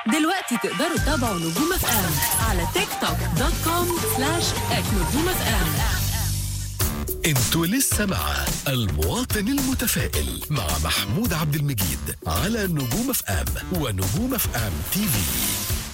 دلوقتي تقدروا تتابعوا نجوم اف ام على تيك توك دوت كوم سلاش ات نجوم اف ام انتوا لسه مع المواطن المتفائل مع محمود عبد المجيد على نجوم اف ام ونجوم اف ام تي في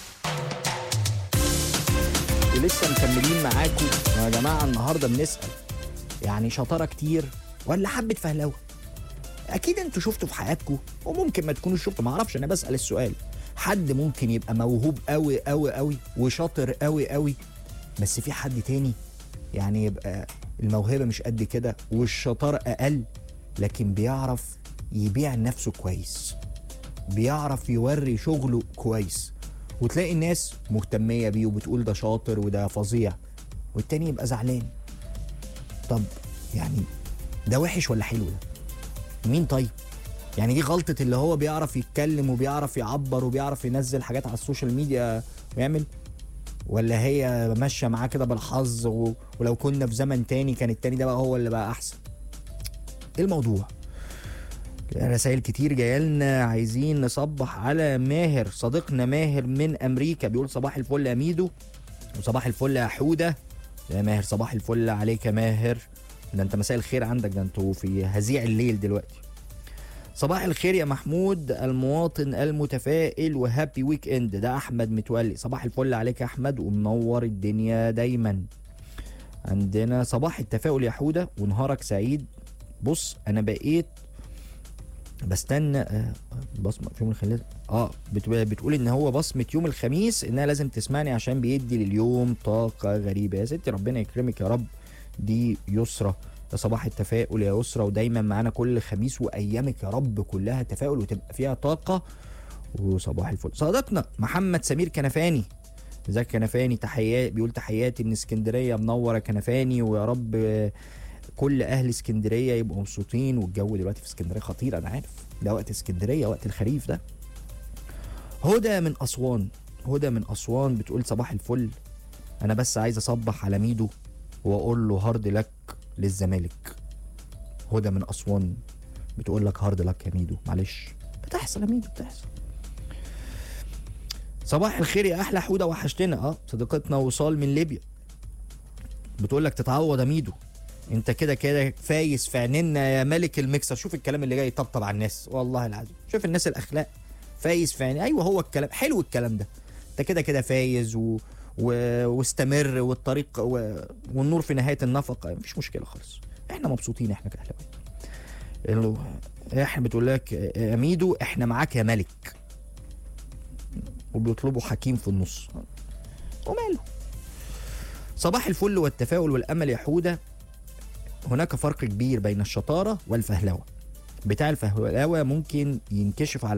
ولسه مكملين معاكم يا جماعه النهارده بنسال يعني شطاره كتير ولا حبه فهلوه اكيد انتوا شفتوا في حياتكم وممكن ما تكونوش شفتوا ما اعرفش انا بسال السؤال حد ممكن يبقى موهوب قوي قوي قوي وشاطر قوي قوي بس في حد تاني يعني يبقى الموهبه مش قد كده والشطاره اقل لكن بيعرف يبيع نفسه كويس بيعرف يوري شغله كويس وتلاقي الناس مهتميه بيه وبتقول ده شاطر وده فظيع والتاني يبقى زعلان طب يعني ده وحش ولا حلو ده مين طيب يعني دي غلطة اللي هو بيعرف يتكلم وبيعرف يعبر وبيعرف ينزل حاجات على السوشيال ميديا ويعمل ولا هي ماشية معاه كده بالحظ و... ولو كنا في زمن تاني كان التاني ده بقى هو اللي بقى أحسن ايه الموضوع رسائل كتير جايه لنا عايزين نصبح على ماهر صديقنا ماهر من امريكا بيقول صباح الفل يا ميدو وصباح الفل يا حوده يا ماهر صباح الفل عليك يا ماهر ده انت مساء الخير عندك ده انتوا في هزيع الليل دلوقتي صباح الخير يا محمود المواطن المتفائل وهابي ويك اند ده احمد متولي صباح الفل عليك يا احمد ومنور الدنيا دايما عندنا صباح التفاؤل يا حوده ونهارك سعيد بص انا بقيت بستنى آه، بصمة في يوم الخميس اه بت- بتقول ان هو بصمة يوم الخميس انها لازم تسمعني عشان بيدي لليوم طاقة غريبة يا ستي ربنا يكرمك يا رب دي يسرى يا صباح التفاؤل يا يسرى ودايما معانا كل خميس وايامك يا رب كلها تفاؤل وتبقى فيها طاقة وصباح الفل صديقنا محمد سمير كنفاني ازيك يا كنفاني تحيات بيقول تحياتي من اسكندريه منور يا كنفاني ويا رب آه، كل اهل اسكندريه يبقوا مبسوطين والجو دلوقتي في اسكندريه خطير انا عارف ده وقت اسكندريه وقت الخريف ده هدى من اسوان هدى من اسوان بتقول صباح الفل انا بس عايز اصبح على ميدو واقول له هارد لك للزمالك هدى من اسوان بتقول لك هارد لك يا ميدو معلش بتحصل يا ميدو بتحصل صباح الخير يا احلى حوده وحشتنا اه صديقتنا وصال من ليبيا بتقول لك تتعوض يا ميدو انت كده كده فايز في عيننا يا ملك المكسر شوف الكلام اللي جاي يطبطب على الناس والله العظيم شوف الناس الاخلاق فايز في عيني ايوه هو الكلام حلو الكلام ده انت كده كده فايز و... و... واستمر والطريق و... والنور في نهايه النفق مفيش مشكله خالص احنا مبسوطين احنا كاهلاويه اللي- احنا بتقول لك يا ميدو احنا معاك يا ملك وبيطلبوا حكيم في النص وماله صباح الفل والتفاؤل والامل يا حوده هناك فرق كبير بين الشطاره والفهلوه بتاع الفهلوه ممكن ينكشف على